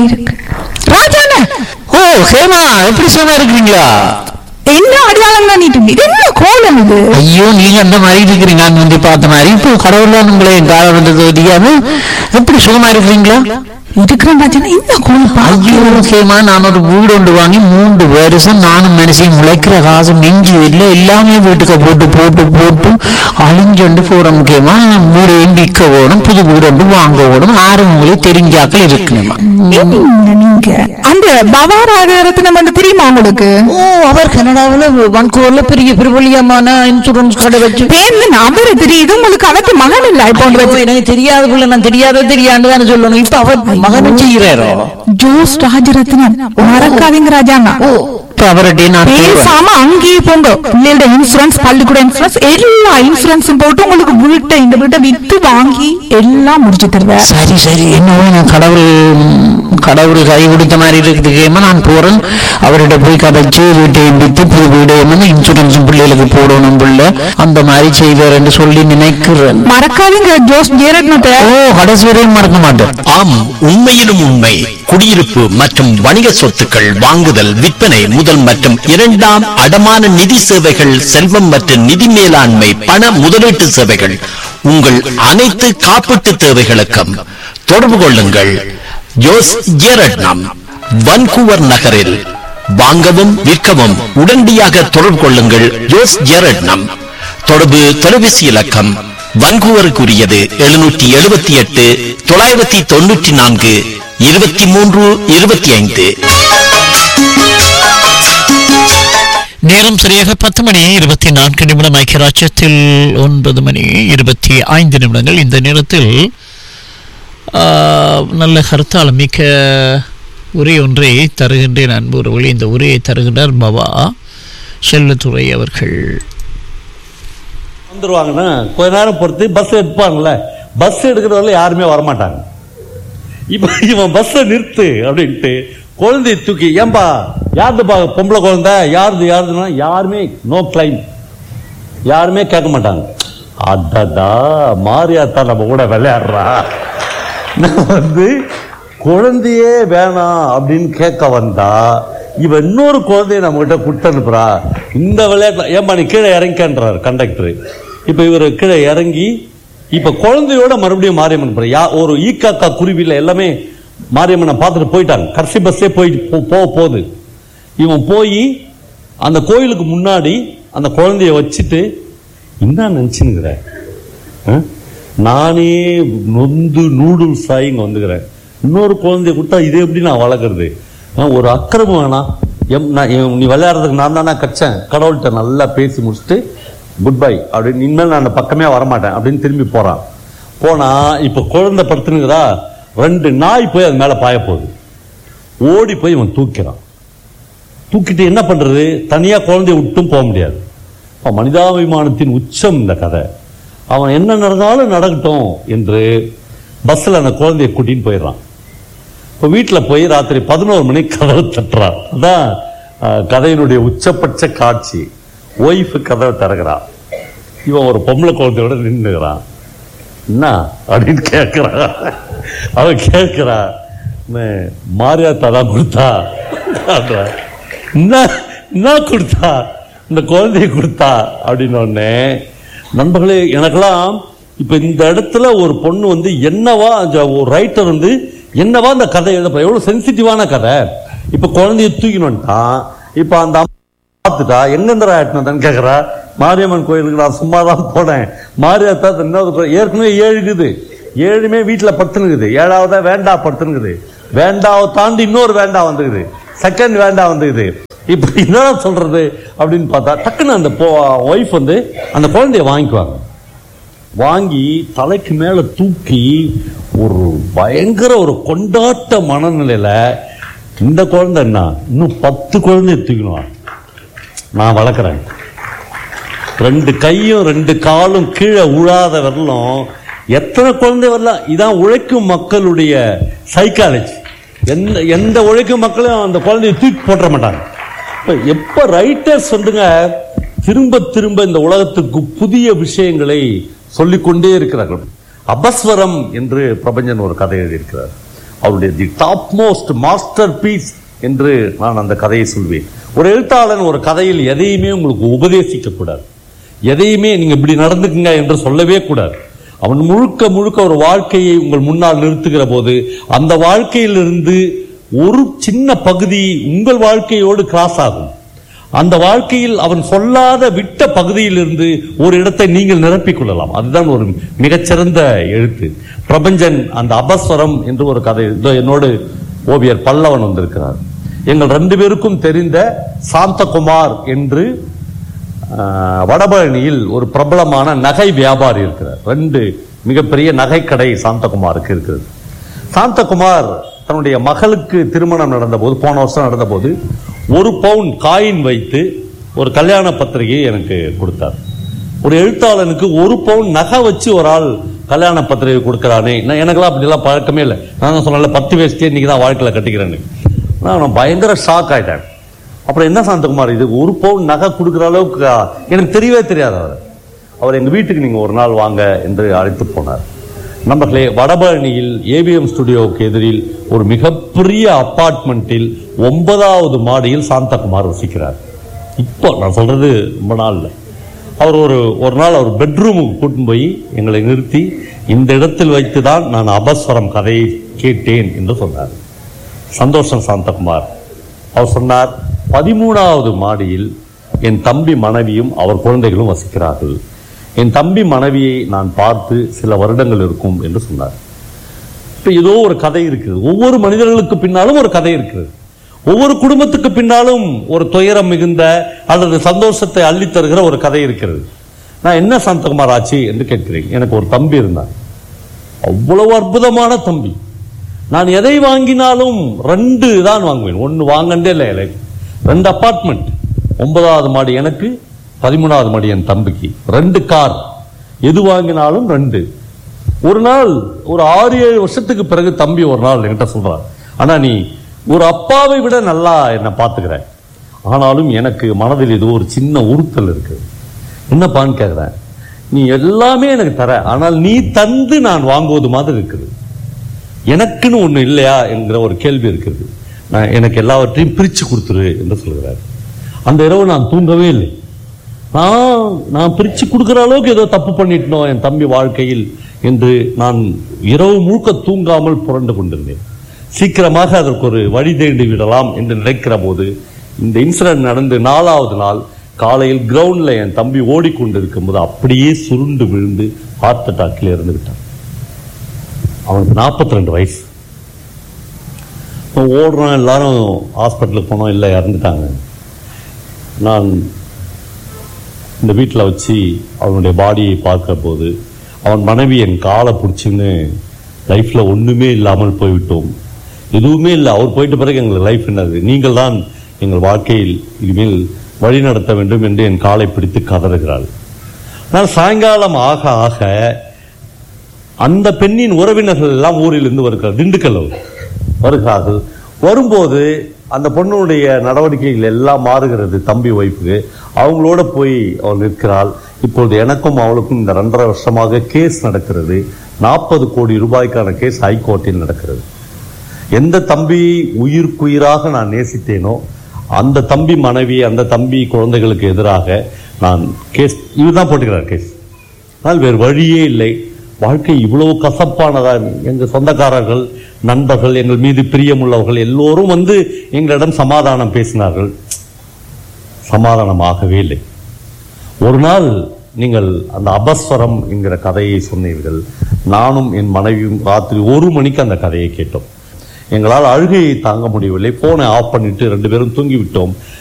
மாதிரி இருக்கு ராஜாண்ணா ஓ ஹேமா எப்படி சும்மா இருக்கிறீங்களா என்ன அடையாளம் காணிட்டு இது என்ன கோலம் இது ஐயோ நீங்க அந்த மாதிரி இருக்கிறீங்க நான் வந்து பார்த்த மாதிரி இப்போ கடவுள்லாம் உங்களை என் காலம் வந்தது தெரியாம எப்படி சுகமா இருக்கிறீங்களா இருக்கிறேன் ராஜாண்ணா இந்த கோலம் பா ஐயோ ஹேமா நான் ஒரு வீடு ஒன்று வாங்கி மூன்று வருஷம் நானும் மனுஷன் முளைக்கிற காசு மிஞ்சி இல்லை எல்லாமே வீட்டுக்கு போட்டு போட்டு போட்டு அழிஞ்சொண்டு போற முக்கியமா வீடு விற்க ஓடும் புது வீடு ஒன்று வாங்க ஓடும் ஆறு உங்களுக்கு தெரிஞ்சாக்கள் இருக்கணுமா என்ன நீங்க அந்த பவாராகரத்தினம் வந்து தெரியுமா உங்களுக்கு ஓ அவர் கனடாவில் வன்கூர்ல பெரிய பிரபலியமான இன்சூரன்ஸ் கடை வச்சு பேர்ல நபரு தெரியுது உங்களுக்கு அவத்து மகன் இல்ல இப்போ ஒன்று ஐயோ, வச்சு எனக்கு தெரியாத புள்ள நான் தெரியாத தெரியாண்டு தானே சொல்லணும் இப்ப அவர் மகனும் செய்கிறாரோ ஜோஸ் ராஜரத்னம் மறக்காதீங்க ராஜாண்ணா இப்ப அவர்கிட்ட நான் கேட்கிறேன். பேசாம அங்கேயே போங்க பிள்ளைகளோட இன்சூரன்ஸ் பள்ளிக்கூட இன்சூரன்ஸ் எல்லா இன்சூரன்ஸும் போட்டு உங்களுக்கு வீட்டை இந்த வீட்டை வித்து வாங்கி எல்லாம் முடிச்சு தருவேன் சரி சரி என்னவோ நான் கடவுள் கடவுள் கை கொடுத்த மாதிரி இருக்குது கேம நான் போறேன் அவர்கிட்ட போய் கதைச்சு வீட்டை வித்து புது வீடு என்ன இன்சூரன்ஸ் பிள்ளைகளுக்கு போடணும் பிள்ளை அந்த மாதிரி செய்வார் என்று சொல்லி நினைக்கிறேன் மறக்காதீங்க ஜோஸ் ஜெயரத்னத்தை ஓ கடைசி வரையும் மறக்க மாட்டேன் ஆம் உண்மையிலும் உண்மை குடியிருப்பு மற்றும் வணிக சொத்துக்கள் வாங்குதல் விற்பனை முதல் மற்றும் இரண்டாம் அடமான நிதி சேவைகள் செல்வம் மற்றும் நிதி மேலாண்மை பண முதலீட்டு சேவைகள் உங்கள் அனைத்து காப்பீட்டு தேவைகளுக்கும் தொடர்பு கொள்ளுங்கள் ஜோஸ் ஜேரட்னம் வன்கூவர் நகரில் வாங்கவும் விற்கவும் உடனடியாக தொடர்பு கொள்ளுங்கள் ஜோஸ் ஜேரட்னம் தொடர்பு தொலைபேசி இலக்கம் வன்கூவருக்குரியது எழுநூற்றி எழுபத்தி எட்டு தொள்ளாயிரத்தி தொண்ணூற்றி நான்கு இருபத்தி மூன்று இருபத்தி ஐந்து நேரம் சரியாக பத்து மணி இருபத்தி நான்கு நிமிடம் ஐக்கியராட்சியத்தில் ஒன்பது மணி இருபத்தி ஐந்து நிமிடங்கள் இந்த நேரத்தில் ஆ, நல்ல கருத்தாளம் மிக்க உரை ஒன்றை தருகின்றேன் அன்பு உறவுகளே. இந்த உரையை தருகின்றார் பவா செல்லத்துறை அவர்கள் வந்துருவாங்கன்னா கொஞ்ச நேரம் பொறுத்து பஸ் எடுப்பாங்கல்ல பஸ் எடுக்கிறவங்க யாருமே வரமாட்டாங்க இப்ப இவன் பஸ்ஸை நிறுத்து அப்படின்ட்டு குழந்தைய தூக்கி ஏம்பா யாருதுப்பா பொம்பளை குழந்தை யாருது யாருதுன்னா யாருமே நோ கிளைம் யாருமே கேட்க மாட்டாங்க அடடா மாரியாத்தா நம்ம கூட விளையாடுறா நான் வந்து குழந்தையே வேணாம் அப்படின்னு கேட்க வந்தா இவன் இன்னொரு குழந்தைய நம்ம கிட்ட கொடுத்து அனுப்புறா இந்த விளையாட்டுல ஏன்பா நீ கீழே இறங்கிக்கன்றார் கண்டக்டர் இப்ப இவர் கீழே இறங்கி இப்ப குழந்தையோட மறுபடியும் மாரியம்மன் போற யா ஒரு ஈக்காக்கா குருவில எல்லாமே மாரியம்மனை பார்த்துட்டு போயிட்டாங்க கடைசி பஸ்ஸே போய் போ- போக போகுது இவன் போய் அந்த கோயிலுக்கு முன்னாடி அந்த குழந்தைய வச்சுட்டு என்ன நினைச்சுனுங்கிற ஆ? நானே நொந்து நூடுல்ஸ் ஆகி இங்க வந்துக்கிறேன் இன்னொரு குழந்தைய கொடுத்தா இது எப்படி நான் வளர்க்குறது ஆ, ஒரு அக்கிரமம் வேணாம் எம் நான் எம் நீ விளையாடுறதுக்கு நான் தானே கச்சேன் கடவுள்கிட்ட நல்லா பேசி முடிச்சுட்டு குட் பை அப்படின்னு இனிமேல் நான் அந்த பக்கமே வரமாட்டேன் அப்படின்னு திரும்பி போறான் போனா இப்ப குழந்தை படுத்துனுக்குதா ரெண்டு நாய் போய் அது மேல பாய போகுது ஓடி போய் இவன் தூக்கிறான் தூக்கிட்டு என்ன பண்றது தனியா குழந்தைய விட்டும் போக முடியாது அப்ப மனிதாபிமானத்தின் உச்சம் இந்த கதை அவன் என்ன நடந்தாலும் நடக்கட்டும் என்று பஸ்ல அந்த குழந்தைய கூட்டின்னு போயிடுறான் இப்போ வீட்டில் போய் ராத்திரி பதினோரு மணிக்கு கதவை தட்டுறான் அதான் அஹ், கதையினுடைய உச்சபட்ச காட்சி ஒய்ஃபு கதவை திறக்கிறான் இவன் ஒரு பொம்பளை குழந்தையோட நின்றுக்கிறான் என்ன அப்படின்னு கேட்கிறான் அவன் கேட்கிறா மாரியாத்தா தான் கொடுத்தா அப்படின்றா. என்ன என்ன கொடுத்தா இந்த குழந்தைய கொடுத்தா அப்படின்னு உடனே நண்பர்களே எனக்கெல்லாம் இப்ப இந்த இடத்துல ஒரு பொண்ணு வந்து என்னவா அந்த ஒரு ரைட்டர் வந்து என்னவா அந்த கதை எழுத எவ்வளவு சென்சிட்டிவான கதை இப்ப குழந்தைய தூக்கினோன்ட்டான் இப்ப அந்த அம்மா பார்த்துட்டா எங்கேந்திரா ஆட்டினதான்னு கேட்குறா மாரியம்மன் கோயிலுக்கு நான் சும்மா தான் போனேன் மாரியாத்தா இன்னொரு கோ- ஏற்கனவே ஏழு இருக்குது ஏழுமே வீட்டில் படுத்துனுக்குது ஏழாவதா வேண்டா படுத்துனுக்குது வேண்டாவை தாண்டி இன்னொரு வேண்டா வந்துக்குது செகண்ட் வேண்டா வந்துக்குது இப்போ என்ன சொல்றது அப்படின்னு பார்த்தா டக்குன்னு அந்த ஒய்ஃப் வந்து அந்த குழந்தைய வாங்கிக்குவாங்க வாங்கி தலைக்கு மேல தூக்கி ஒரு பயங்கர ஒரு கொண்டாட்ட மனநிலையில இந்த குழந்தை என்ன இன்னும் பத்து குழந்தைய தூக்கணும் நான் வளர்க்குறேன் ரெண்டு கையும் ரெண்டு காலும் கீழே உழாத வரலும் எத்தனை குழந்தை வரலாம் இதான் உழைக்கும் மக்களுடைய சைக்காலஜி எந்த எந்த உழைக்கும் மக்களும் அந்த குழந்தைய தூக்கி போட்டுற மாட்டாங்க இப்ப எப்ப ரைட்டர்ஸ் வந்துங்க திரும்ப திரும்ப இந்த உலகத்துக்கு புதிய விஷயங்களை சொல்லிக்கொண்டே இருக்கிறார்கள் அபஸ்வரம் என்று பிரபஞ்சன் ஒரு கதை எழுதியிருக்கிறார் அவருடைய the top most masterpiece என்று நான் அந்த கதையை சொல்வேன் ஒரு எழுத்தாளன் ஒரு கதையில் எதையுமே உங்களுக்கு உபதேசிக்க கூடாது எதையுமே நீங்க இப்படி நடந்துக்குங்க என்று சொல்லவே கூடாது அவன் முழுக்க முழுக்க ஒரு வாழ்க்கையை உங்கள் முன்னால் நிறுத்துகிற போது அந்த வாழ்க்கையிலிருந்து ஒரு சின்ன பகுதி உங்கள் வாழ்க்கையோடு கிராஸ் ஆகும் அந்த வாழ்க்கையில் அவன் சொல்லாத விட்ட பகுதியிலிருந்து ஒரு இடத்தை நீங்கள் நிரப்பிக் கொள்ளலாம் அதுதான் ஒரு மிகச்சிறந்த எழுத்து பிரபஞ்சன் அந்த அபஸ்வரம் என்று ஒரு கதை இதோ என்னோடு ஓவியர் பல்லவன் வந்திருக்கிறார் எங்கள் ரெண்டு பேருக்கும் தெரிந்த சாந்தகுமார் என்று ஆஹ், வடபழனியில் ஒரு பிரபலமான நகை வியாபாரி இருக்கிறார் ரெண்டு மிகப்பெரிய நகைக்கடை சாந்தகுமாருக்கு இருக்கிறது சாந்தகுமார் தன்னுடைய மகளுக்கு திருமணம் நடந்தபோது போன வருஷம் நடந்தபோது ஒரு பவுன் காயின் வைத்து ஒரு கல்யாண பத்திரிகையை எனக்கு கொடுத்தார் ஒரு எழுத்தாளனுக்கு ஒரு பவுன் நகை வச்சு ஒரு ஆள் கல்யாண பத்திரிகை கொடுக்கறானே நான் எனக்கெல்லாம் அப்படிலாம் பழக்கமே இல்லை நான் தான் சொன்னேன்ல பத்து வேஸ்டியே இன்னைக்கு தான் வாழ்க்கையில் கட்டிக்கிறேன்னு நான் நான் பயங்கர ஷாக் ஆயிட்டேன் அப்புறம் என்ன சாந்தகுமார் இது ஒரு பவுன் நகை கொடுக்குற அளவுக்கு ஆ, எனக்கு தெரியவே தெரியாது அவர் அவர் எங்க வீட்டுக்கு நீங்க ஒரு நாள் வாங்க என்று அழைத்து போனார் நண்பர்களே வடபழனியில் ஏவிஎம் ஸ்டுடியோவுக்கு எதிரில் ஒரு மிகப்பெரிய அப்பார்ட்மெண்ட்டில் ஒன்பதாவது மாடியில் சாந்தகுமார் வசிக்கிறார் இப்போ நான் சொல்றது ரொம்ப நாள் இல்லை அவர் ஒரு ஒரு நாள் அவர் பெட்ரூமுக்கு கூட்டின்னு போய் எங்களை நிறுத்தி இந்த இடத்தில் வைத்து தான் நான் அபஸ்வரம் கதையை கேட்டேன் என்று சொன்னார் சந்தோஷம் சாந்தகுமார் அவர் சொன்னார் பதிமூணாவது மாடியில் என் தம்பி மனைவியும் அவர் குழந்தைகளும் வசிக்கிறார்கள் என் தம்பி மனைவியை நான் பார்த்து சில வருடங்கள் இருக்கும் என்று சொன்னார் இப்ப ஏதோ ஒரு கதை இருக்குது ஒவ்வொரு மனிதர்களுக்கு பின்னாலும் ஒரு கதை இருக்குது ஒவ்வொரு குடும்பத்துக்கு பின்னாலும் ஒரு துயரம் மிகுந்த அல்லது சந்தோஷத்தை அள்ளித் தருகிற ஒரு கதை இருக்கிறது நான் என்ன சாந்தகுமார் ஆச்சு என்று கேட்கிறேன் எனக்கு ஒரு தம்பி இருந்தான் அவ்வளவு அற்புதமான தம்பி நான் எதை வாங்கினாலும் ரெண்டு தான் வாங்குவேன் ஒன்னு வாங்கண்டே இல்லை எனக்கு ரெண்டு அபார்ட்மெண்ட் ஒன்பதாவது மாடி எனக்கு பதிமூணாவது மாடி என் தம்பிக்கு ரெண்டு கார் எது வாங்கினாலும் ரெண்டு ஒரு நாள் ஒரு ஆறு ஏழு வருஷத்துக்கு பிறகு தம்பி ஒரு நாள் என்கிட்ட சொல்றான் ஆனா நீ ஒரு அப்பாவை விட நல்லா என்னை பார்த்துக்கிற ஆனாலும் எனக்கு மனதில் ஏதோ ஒரு சின்ன உறுத்தல் இருக்கு என்னப்பான்னு கேட்கிறேன் நீ எல்லாமே எனக்கு தர ஆனால் நீ தந்து நான் வாங்குவது மாதிரி இருக்குது எனக்குன்னு ஒண்ணு இல்லையா என்கிற ஒரு கேள்வி இருக்குது நான் எனக்கு எல்லாவற்றையும் பிரிச்சு கொடுத்துரு என்று சொல்கிறார் அந்த இரவு நான் தூங்கவே இல்லை நான் நான் பிரிச்சு கொடுக்கிற அளவுக்கு ஏதோ தப்பு பண்ணிட்டோம் என் தம்பி வாழ்க்கையில் என்று நான் இரவு முழுக்க தூங்காமல் புரண்டு கொண்டிருந்தேன் சீக்கிரமாக அதற்கு ஒரு வழி தேடி விடலாம் என்று நினைக்கிற போது இந்த இன்சிடென்ட் நடந்து நாலாவது நாள் காலையில் கிரவுண்ட்ல என் தம்பி ஓடிக்கொண்டிருக்கும் போது அப்படியே சுருண்டு விழுந்து ஹார்ட் அட்டாக்ல இருந்து விட்டான் அவனுக்கு 42 ரெண்டு வயசு இப்போ ஓடுறோம் எல்லாரும் ஹாஸ்பிட்டலுக்கு போனோம் இல்லை இறந்துட்டாங்க நான் இந்த வீட்டில் வச்சு அவனுடைய பாடியை பார்க்கிற போது அவன் மனைவி என் காலை பிடிச்சின்னு லைஃப்பில் ஒன்றுமே இல்லாமல் போய்விட்டோம் எதுவுமே இல்லை அவர் போயிட்ட பிறகு எங்கள் லைஃப் என்னது நீங்கள் தான் எங்கள் வாழ்க்கையில் இனிமேல் வழி நடத்த வேண்டும் என்று என் காலை பிடித்து கதறுகிறாள் ஆனால் சாயங்காலம் ஆக ஆக அந்த பெண்ணின் உறவினர்கள் எல்லாம் ஊரிலிருந்து வருகிறார் திண்டுக்கல் அவர். வருகிறார்கள் வரும்போது அந்த பொண்ணுடைய நடவடிக்கைகள் எல்லாம் மாறுகிறது தம்பி ஒய்ஃபுக்கு அவங்களோட போய் அவள் நிற்கிறாள் இப்பொழுது எனக்கும் அவளுக்கும் இந்த ரெண்டரை வருஷமாக கேஸ் நடக்கிறது நாற்பது கோடி ரூபாய்க்கான கேஸ் ஹைகோர்ட்டில் நடக்கிறது எந்த தம்பி உயிர்க்குயிராக நான் நேசித்தேனோ அந்த தம்பி மனைவி அந்த தம்பி குழந்தைகளுக்கு எதிராக நான் கேஸ் இதுதான் போட்டுக்கிறார் கேஸ் ஆனால் வேறு வழியே இல்லை வாழ்க்கை இவ்வளவு கசப்பானதா எங்க சொந்தக்காரர்கள் நண்பர்கள் எங்கள் மீது பிரியமுள்ளவர்கள் எல்லோரும் வந்து எங்களிடம் சமாதானம் பேசினார்கள் சமாதானமாகவே இல்லை ஒரு நாள் நீங்கள் அந்த அபஸ்வரம் என்கிற கதையை சொன்னீர்கள் நானும் என் மனைவியும் ராத்திரி ஒரு மணிக்கு அந்த கதையை கேட்டோம் எங்களால் அழுகையை தாங்க முடியவில்லை போனை ஆஃப் பண்ணிட்டு ரெண்டு பேரும் தூங்கி விட்டோம்